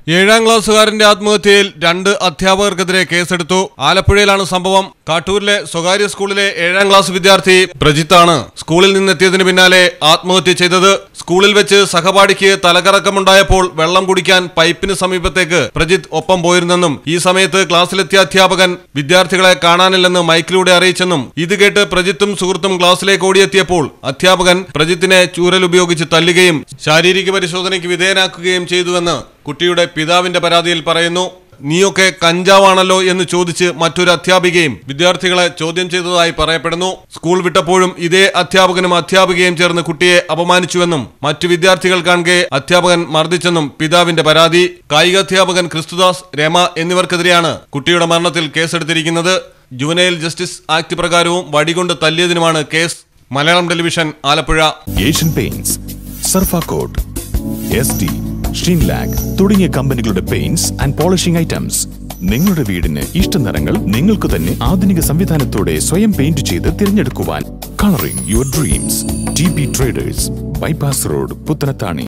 ഏഴാം ക്ലാസ്സുകാരന്റെ ആത്മഹത്യയിൽ രണ്ട് അധ്യാപകർക്കെതിരെ കേസെടുത്തു ആലപ്പുഴയിലാണ് സംഭവം കാട്ടൂരിലെ സ്വകാര്യ സ്കൂളിലെ ഏഴാം ക്ലാസ് വിദ്യാർത്ഥി പ്രജിത്താണ് സ്കൂളിൽ നിന്നെത്തിയതിന് പിന്നാലെ ആത്മഹത്യ ചെയ്തത് സ്കൂളിൽ വെച്ച് സഹപാഠിക്ക് തലകറക്കമുണ്ടായപ്പോൾ വെള്ളം കുടിക്കാൻ പൈപ്പിന് സമീപത്തേക്ക് പ്രജിത്ത് ഒപ്പം പോയിരുന്നെന്നും ഈ സമയത്ത് ക്ലാസ്സിലെത്തിയ അധ്യാപകൻ വിദ്യാർത്ഥികളെ കാണാനില്ലെന്ന് മൈക്കിലൂടെ അറിയിച്ചെന്നും ഇത് കേട്ട് പ്രജിത്തും സുഹൃത്തും ക്ലാസ്സിലേക്ക് ഓടിയെത്തിയപ്പോൾ അധ്യാപകൻ പ്രജിത്തിനെ ചൂരൽ ഉപയോഗിച്ച് തല്ലുകയും ശാരീരിക പരിശോധനയ്ക്ക് വിധേയനാക്കുകയും ചെയ്തുവെന്ന് കുട്ടിയുടെ പിതാവിന്റെ പരാതിയിൽ പറയുന്നു നീയൊക്കെ കഞ്ചാവാണല്ലോ എന്ന് ചോദിച്ച് മറ്റൊരു അധ്യാപികയും വിദ്യാർത്ഥികളെ ചോദ്യം ചെയ്തതായി പറയപ്പെടുന്നു സ്കൂൾ വിട്ടപ്പോഴും ഇതേ അധ്യാപകനും അധ്യാപികയും ചേർന്ന് കുട്ടിയെ അപമാനിച്ചുവെന്നും മറ്റു വിദ്യാർത്ഥികൾ കാണുകെ അധ്യാപകൻ മർദ്ദിച്ചെന്നും പിതാവിന്റെ പരാതി കായികാധ്യാപകൻ ക്രിസ്തുദാസ് രമ എന്നിവർക്കെതിരെയാണ് കുട്ടിയുടെ മരണത്തിൽ കേസെടുത്തിരിക്കുന്നത് ജുവനൈൽ ജസ്റ്റിസ് ആക്ട് പ്രകാരവും വടികൊണ്ട് തല്ലിയതിനുമാണ് കേസ് Malayalam television Alappuzha Asian paints Surfacoat S T Sheenlac തുടങ്ങിയ കമ്പനികളുടെ പെയിന്റ്സ് ആൻഡ് പോളിഷിംഗ് ഐറ്റംസ് നിങ്ങളുടെ വീടിന് ഇഷ്ട നിറങ്ങൾ നിങ്ങൾക്ക് തന്നെ ആധുനിക സംവിധാനത്തോടെ സ്വയം പെയിന്റ് ചെയ്ത് തിരഞ്ഞെടുക്കുവാൻ colouring your dreams T B traders bypass road Puthanathani